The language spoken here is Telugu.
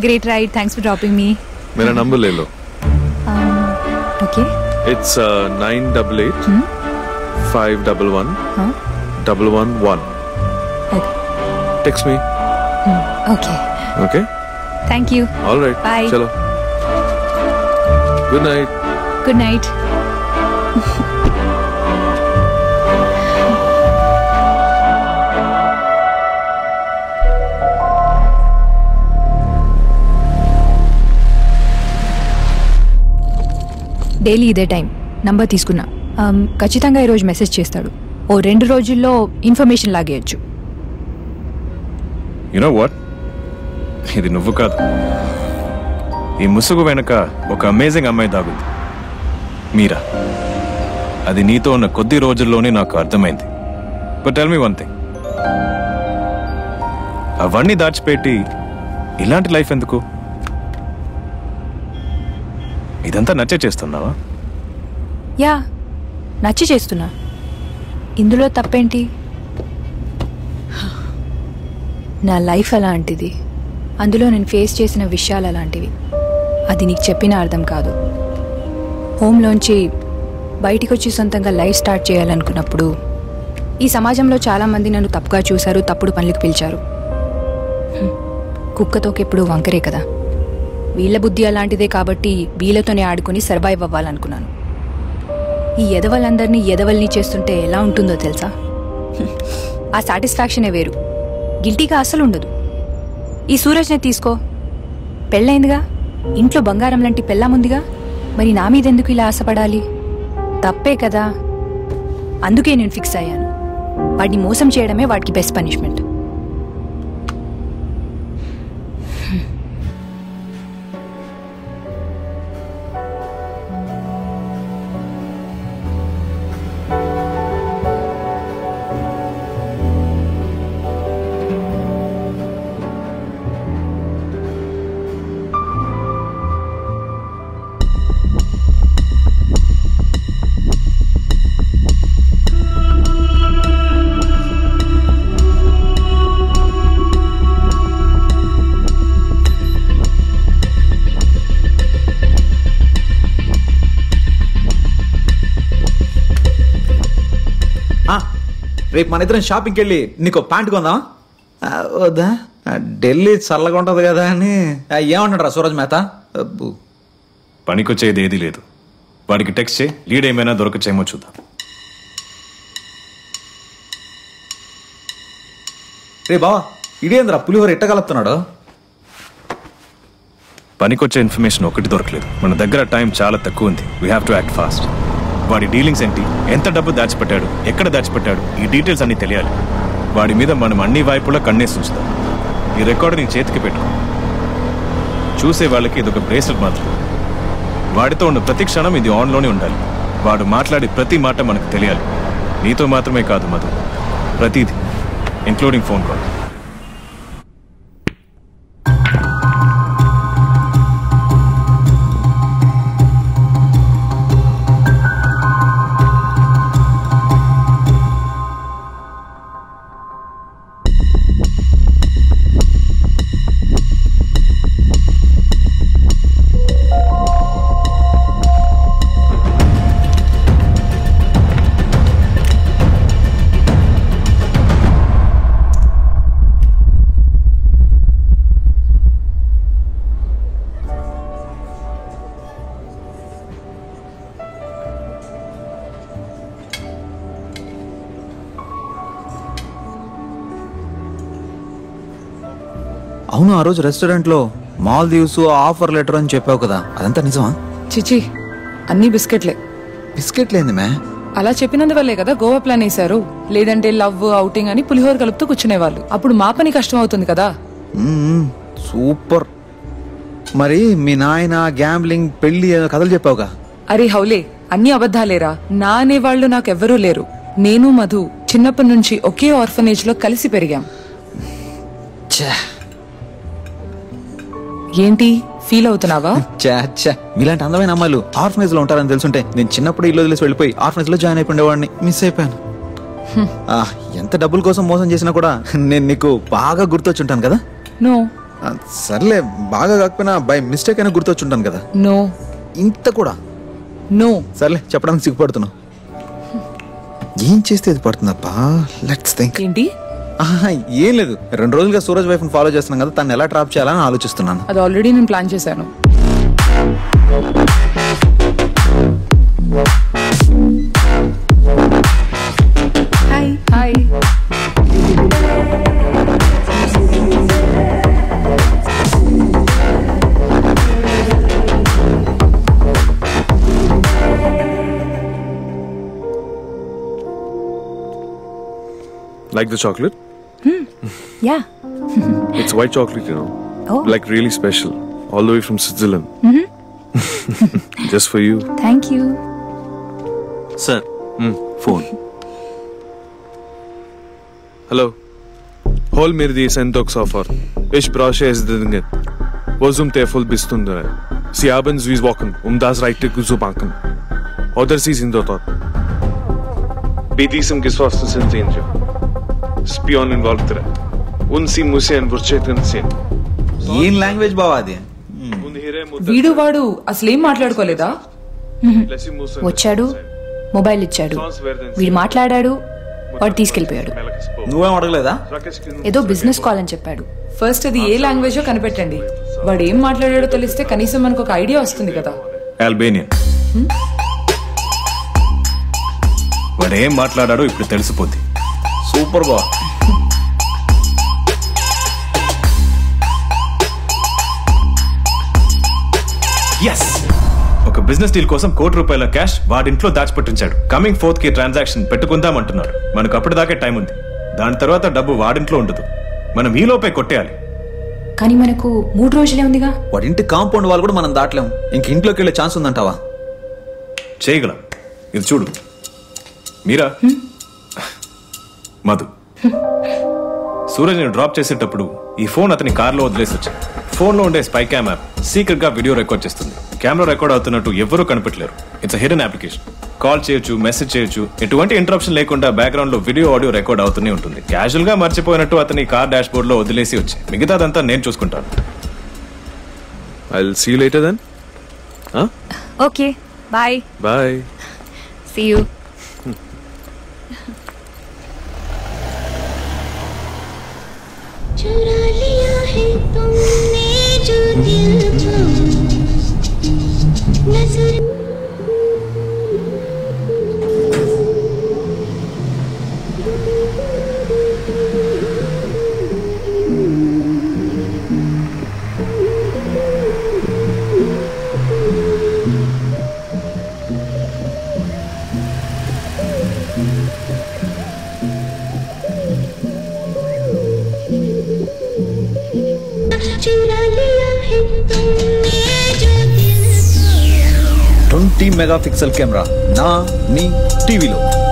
great ride. Thanks for dropping me. मेरा नंबर ले लो Okay. It's nine double eight five double one Huh? Double one one Okay. Text me Okay. Okay Thank you. All right Bye. चलो good night Good night. Daily ఇదే టైం నంబర్ తీసుకున్నా Um, ఖచ్చితంగా ఈరోజు మెసేజ్ చేస్తాడు ఓ రెండు రోజుల్లో ఇన్ఫర్మేషన్ లాగేయచ్చు యునో వాట్ ఇది నువ్వు కాదు ఈ ముసుగు వెనుక ఒక అమేజింగ్ అమ్మాయి దాగుంది మీరా అది నీతో ఉన్న కొద్ది రోజుల్లోనే నాకు అర్థమైంది but tell me one thing అవన్నీ దాచిపెట్టి ఇలాంటి లైఫ్ ఎందుకు ఇదంతా నచ్చే చేస్తున్నావా యా నచ్చి చేస్తున్నా ఇందులో తప్పేంటి నా లైఫ్ అలాంటిది అందులో నేను ఫేస్ చేసిన విషయాలు అలాంటివి అది నీకు చెప్పిన అర్థం కాదు హోమ్లోంచి బయటికి వచ్చి సొంతంగా లైఫ్ స్టార్ట్ చేయాలనుకున్నప్పుడు ఈ సమాజంలో చాలామంది నన్ను తప్పుగా చూశారు తప్పుడు పనులకు పిలిచారు హ్మ్. కుక్కతోకి ఎప్పుడు వంకరే కదా వీళ్ళ బుద్ధి అలాంటిదే కాబట్టి వీళ్ళతోనే ఆడుకుని సర్వైవ్ అవ్వాలనుకున్నాను ఈ ఎదవలందరినీ ఎదవల్ని చేస్తుంటే ఎలా ఉంటుందో తెలుసా హ్మ్. ఆ సాటిస్ఫాక్షనే వేరు గిల్టీగా అస్సలు ఉండదు ఈ సూరజ్నే తీసుకో పెళ్ళైందిగా ఇంట్లో బంగారం లాంటి పెళ్ళాముందిగా మరి నా మీద ఎందుకు ఇలా ఆశపడాలి తప్పే కదా అందుకే నేను ఫిక్స్ అయ్యాను వాడిని మోసం చేయడమే వాడికి బెస్ట్ పనిష్మెంట్ ఆ, రేపు మన ఇద్దరం షాపింగ్కి వెళ్ళి నీకు ప్యాంట్ కొందాం ఆ, వద్దా ఆ, ఢిల్లీ చల్లగా ఉంటుంది కదా అని ఆ, ఏమంటాడు రా సూరజ్ మేత అబ్బో. పనికొచ్చేది ఏదీ లేదు వాడికి టెక్స్ట్ చేయి లీడ్ ఏమైనా దొరకచ్చేమో చూద్దాం రే బావా ఇడేంద్రా పులిహోర ఎట్టగలుగుతున్నాడు పనికొచ్చే ఇన్ఫర్మేషన్ ఒకటి దొరకలేదు మన దగ్గర టైం చాలా తక్కువ ఉంది we have to act fast వాడి డీలింగ్స్ ఏంటి ఎంత డబ్బు దాచిపెట్టాడు ఎక్కడ దాచిపెట్టాడు ఈ డీటెయిల్స్ అన్నీ తెలియాలి వాడి మీద మనం అన్ని వైపులా కన్నేసి ఉంచుదాం ఈ రికార్డు నీ చేతికి పెట్టుకో చూసే వాళ్ళకి ఇది ఒక బ్రేస్లెట్ మాత్రం వాడితో ఉన్న ప్రతి క్షణం ఇది ఆన్లోనే ఉండాలి వాడు మాట్లాడే ప్రతి మాట మనకు తెలియాలి నీతో మాత్రమే కాదు మధు ప్రతిదీ ఇంక్లూడింగ్ ఫోన్ కాల్ అవును ఆ రోజు రెస్టారెంట్లో మాల్దీవ్స్ ఆఫర్ లెటర్ అని చెప్పావు కదా అదంతా నిజమా చిచి అన్ని బిస్కెట్లే బిస్కెట్ లేని మే అలా చెప్పినందువల్లే కదా గోవా ప్లాన్ వేశారు లేదంటే లవ్ అవుటింగ్ అని పులిహోర కలుపుతూ కూర్చునేవాళ్ళు అప్పుడు మా పని కష్టం అవుతుంది కదా మ్మ్, సూపర్ మరి మీ నాయన గ్యాంబ్లింగ్ పెళ్లి ఏదో కథలు చెప్పావుగా అరే హౌలే అన్ని అబద్ధాలేరా నా అనేవాళ్ళు నాకెవ్వరూ లేరు నేను మధు చిన్నప్పటి నుంచి ఒకే ఆర్ఫనేజ్ లో కలిసి పెరిగాం ఛే, ఏంటి ఫీల్ అవుతున్నావా ఛే, ఛే. మీలాంటి అందమైన అమ్మాయిలు ఆర్ఫనేజ్ లో ఉంటారని తెలుసుంటే నేను చిన్నప్పుడు ఇల్లు వదిలేసి వెళ్ళిపోయి ఆర్ఫనేజ్ లో జాయిన్ అయిపోయేవాడిని మిస్ అయిపోయాను ఆ, ఎంత డబ్బుల కోసం మోసం చేసినా కూడా నేను నీకు బాగా గుర్తొచ్చుంటాను కదా నో ఆ, సర్లే బాగా కాకపోయినా బై మిస్టేక్ అయినా గుర్తొచ్చుంటాను కదా నో ఇంత కూడా నో సర్లే చెప్పడానికి సిగ్గుపడుతున్నావు ఏం చేస్తే ఇది పడుతుందప్పా లెట్స్ థింక్ ఏంటి ఏం లేదు రెండు రోజులుగా సూరజ్ వైఫ్ ఫాలో చేస్తున్నాం కదా తను ఎలా ట్రాప్ చేయాలని ఆలోచిస్తున్నాను అది ఆల్రెడీ నేను ప్లాన్ చేశాను hi hi Like the chocolate? Yeah It's white chocolate, you know. Oh. Like really special. All the way from Switzerland. Just for you. Thank you sir phone Hallo. Hol mir die Sendungsoffer. Ich brauche es dringend. Wo zum Teufel bist du denn? Sie haben Swiss Wochen, um das Reite zu banken. Oder Sie sind dort. Bei diesem geschlossenen Sentenz. Spion in Walter. Und Sie müssen Wurzeln sehen. ఏం లాంగ్వేజ్ బావా అది Und hier వీడు వాడు అసలేం మాట్లాడుకోలేదా వచ్చాడు మొబైల్ ఇచ్చాడు వీడు మాట్లాడాడు వాడు తీసుకెళ్ళిపోయాడు నువ్వేం అడగలేదా ఏదో బిజినెస్ కాల్ అని చెప్పాడు ఫస్ట్ అది ఏ లాంగ్వేజో కనిపెట్టండి వాడు ఏం మాట్లాడాడో తెలిస్తే కనీసం మనకు ఒక ఐడియా వస్తుంది కదా ఆల్బేనియన్ వాడు ఏం మాట్లాడాడో ఇప్పుడు తెలిసిపోద్ది సూపర్ బావా ఎస్ ఒక బిజినెస్ డీల్ కోసం కోటి రూపాయల క్యాష్ వాడింట్లో దాచిపెట్టించాడు కమింగ్ ఫోర్త్ కి ట్రాన్సాక్షన్ పెట్టుకుందాం అంటున్నాడు మనకు అప్పటిదాకే టైం ఉంది దాని తర్వాత డబ్బు వాడింట్లో ఉండదు మనం ఈ లోపే కొట్టేయాలి కానీ మనకు మూడు రోజులే ఉందిగా వాడి ఇంటి కాంపౌండ్ వాళ్ళు కూడా మనం దాటలేం ఇంక ఇంట్లోకి వెళ్ళే ఛాన్స్ ఉందంటావా చేయగలం ఇది చూడు మీరా మధు సూరజ్ ని డ్రాప్ చేసేటప్పుడు ఈ ఫోన్ అతని కార్లో వదిలేసి వచ్చాను ఫోన్ లో ఉండే స్పై క్యామ్ యాప్ సీక్రెట్ గా వీడియో రికార్డ్ చేస్తుంది కెమెరా రికార్డ్ అవుతున్నట్టు ఎవరూ కనిపెట్టలేరు ఇట్స్ హిడెన్ అప్లికేషన్ కాల్ చేయొచ్చు మెసేజ్ చేయొచ్చు ఎటువంటి ఇంటరప్షన్ లేకుండా బ్యాక్గ్రౌండ్ లో వీడియో ఆడియో రికార్డ్ అవుతూనే ఉంటుంది క్యాజువల్ గా మర్చిపోయినట్టు అతని కార్ డాష్ బోర్డ్ లో వదిలేసి వచ్చి మిగతాదంతా నేను చూసుకుంటాను I'll see you later then. Huh? Okay bye Bye. See you चुरा लिया है तुमने जो दिल को नजर चुरा लिया है तुमने जो दिल को ట్వంటీ మెగా పిక్సెల్ కెమెరా నా నీ టీవీలో